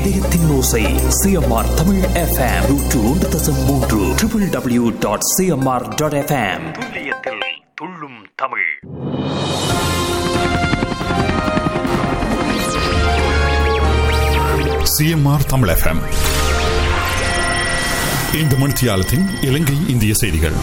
இதயத்தின் ஓசை CMR Tamil FM நூற்று ஒன்று தசம் மூன்று triple W dot CMR dot FM துல்லியத்தில் துள்ளும் தமிழ் சிஎம்ஆர் தமிழ் எஃப்எம் இந்த மணித்தியாலத்தின் இலங்கை இந்திய செய்திகள்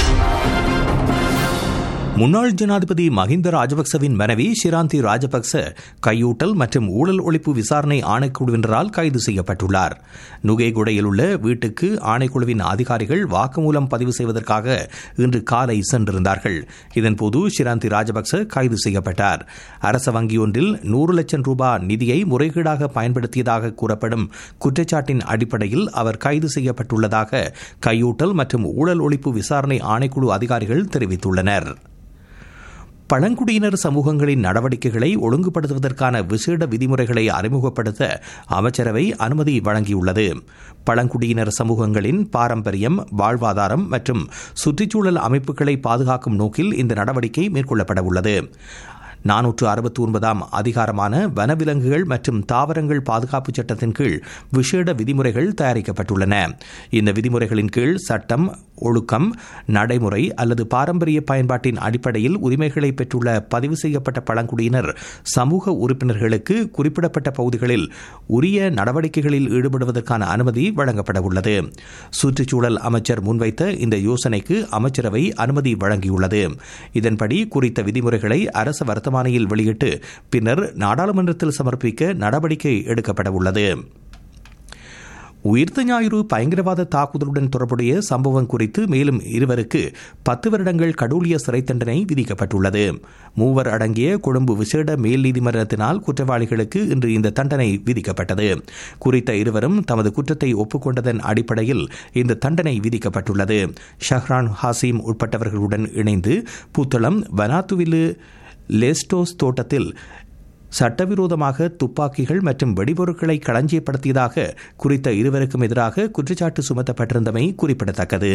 முன்னாள் ஜனாதிபதி மஹிந்த ராஜபக்சவின் மனைவி ஷிராந்தி ராஜபக்ச கையூட்டல் மற்றும் ஊழல் ஒழிப்பு விசாரணை ஆணைக்குழுவினரால் கைது செய்யப்பட்டுள்ளார் நுகேகுடையில் உள்ள வீட்டுக்கு ஆணைக்குழுவின் அதிகாரிகள் வாக்குமூலம் பதிவு செய்வதற்காக இன்று காலை சென்றிருந்தார்கள் இதன்போது ஷிராந்தி ராஜபக்ச கைது செய்யப்பட்டார் அரச வங்கியொன்றில் நூறு லட்சம் ரூபாய் நிதியை முறைகேடாக பயன்படுத்தியதாக கூறப்படும் குற்றச்சாட்டின் அடிப்படையில் அவர் கைது செய்யப்பட்டுள்ளதாக கையூட்டல் மற்றும் ஊழல் ஒழிப்பு விசாரணை ஆணைக்குழு அதிகாரிகள் தெரிவித்துள்ளனர் பழங்குடியினர் சமூகங்களின் நடவடிக்கைகளை ஒழுங்குபடுத்துவதற்கான விசேட விதிமுறைகளை அறிமுகப்படுத்த அமைச்சரவை அனுமதி வழங்கியுள்ளது பழங்குடியினர் சமூகங்களின் பாரம்பரியம் வாழ்வாதாரம் மற்றும் சுற்றுச்சூழல் அமைப்புகளை பாதுகாக்கும் நோக்கில் இந்த நடவடிக்கை மேற்கொள்ளப்பட உள்ளது நானூற்று அறுபத்தி ஒன்பதாம் அதிகாரமான வனவிலங்குகள் மற்றும் தாவரங்கள் பாதுகாப்பு சட்டத்தின் கீழ் விசேட விதிமுறைகள் தயாரிக்கப்பட்டுள்ளன இந்த விதிமுறைகளின் கீழ் சட்டம் ஒழுக்கம் நடைமுறை அல்லது பாரம்பரிய பயன்பாட்டின் அடிப்படையில் உரிமைகளை பெற்றுள்ள பதிவு செய்யப்பட்ட பழங்குடியினர் சமூக உறுப்பினர்களுக்கு குறிப்பிடப்பட்ட பகுதிகளில் உரிய நடவடிக்கைகளில் ஈடுபடுவதற்கான அனுமதி வழங்கப்பட உள்ளது சுற்றுச்சூழல் அமைச்சர் முன்வைத்த இந்த யோசனைக்கு அமைச்சரவை அனுமதி வழங்கியுள்ளது இதன்படி குறித்த விதிமுறைகளை அரசு வர்த்தமானியில் வெளியிட்டு பின்னர் நாடாளுமன்றத்தில் சமர்ப்பிக்க நடவடிக்கை எடுக்கப்பட உள்ளது உயிர்த்த ஞாயிறு பயங்கரவாத தாக்குதலுடன் தொடர்புடைய சம்பவம் குறித்து மேலும் இருவருக்கு பத்து வருடங்கள் கடூழிய சிறை தண்டனை விதிக்கப்பட்டுள்ளது மூவர் அடங்கிய கொழும்பு விசேட மேல் நீதிமன்றத்தினால் குற்றவாளிகளுக்கு இன்று இந்த தண்டனை விதிக்கப்பட்டது குறித்த இருவரும் தமது குற்றத்தை ஒப்புக்கொண்டதன் அடிப்படையில் இந்த தண்டனை விதிக்கப்பட்டுள்ளது ஷஹ்ரான் ஹாசிம் உட்பட்டவர்களுடன் இணைந்து புத்தளம் வனாத்துவிலு லேஸ்டோஸ் தோட்டத்தில் சட்டவிரோதமாக துப்பாக்கிகள் மற்றும் வெடிபொருட்களை களஞ்சியப்படுத்தியதாக குறித்த இருவருக்கும் எதிராக குற்றச்சாட்டு சுமத்தப்பட்டிருந்தமை குறிப்பிடத்தக்கது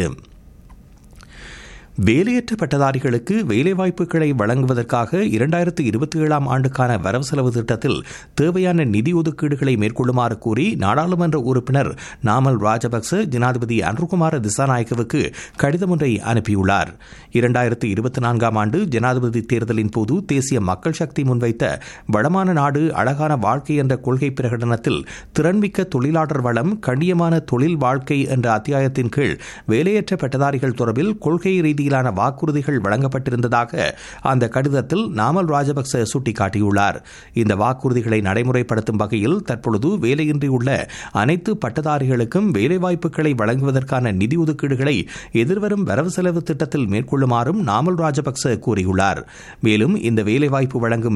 வேலையற்ற பட்டதாரிகளுக்கு வேலைவாய்ப்புகளை வழங்குவதற்காக இரண்டாயிரத்து இருபத்தி ஏழாம் ஆண்டுக்கான வரவு செலவு திட்டத்தில் தேவையான நிதி ஒதுக்கீடுகளை மேற்கொள்ளுமாறு கூறி நாடாளுமன்ற உறுப்பினர் நாமல் ராஜபக்ச ஜனாதிபதி அன்ருகுமார திசாநாயக்கவுக்கு கடிதம் ஒன்றை அனுப்பியுள்ளார் இரண்டாயிரத்து இருபத்தி நான்காம் ஆண்டு ஜனாதிபதி தேர்தலின் போது தேசிய மக்கள் சக்தி முன்வைத்த வளமான நாடு அழகான வாழ்க்கை என்ற கொள்கை பிரகடனத்தில் திறன்மிக்க தொழிலாளர் வளம் கண்ணியமான தொழில் வாழ்க்கை என்ற அத்தியாயத்தின் கீழ் வேலையற்ற பட்டதாரிகள் தொடர்பில் கொள்கை ரீதியில் ரீதியிலான வாக்குறுதிகள் வழங்கப்பட்டிருந்ததாக அந்த கடிதத்தில் நாமல் ராஜபக்ச சுட்டிக்காட்டியுள்ளார் இந்த வாக்குறுதிகளை நடைமுறைப்படுத்தும் வகையில் தற்பொழுது வேலையின்றி உள்ள அனைத்து பட்டதாரிகளுக்கும் வேலைவாய்ப்புகளை வழங்குவதற்கான நிதி ஒதுக்கீடுகளை எதிர்வரும் வரவு செலவு திட்டத்தில் மேற்கொள்ளுமாறும் நாமல் ராஜபக்ச கூறியுள்ளார் மேலும் இந்த வேலைவாய்ப்பு வழங்கும்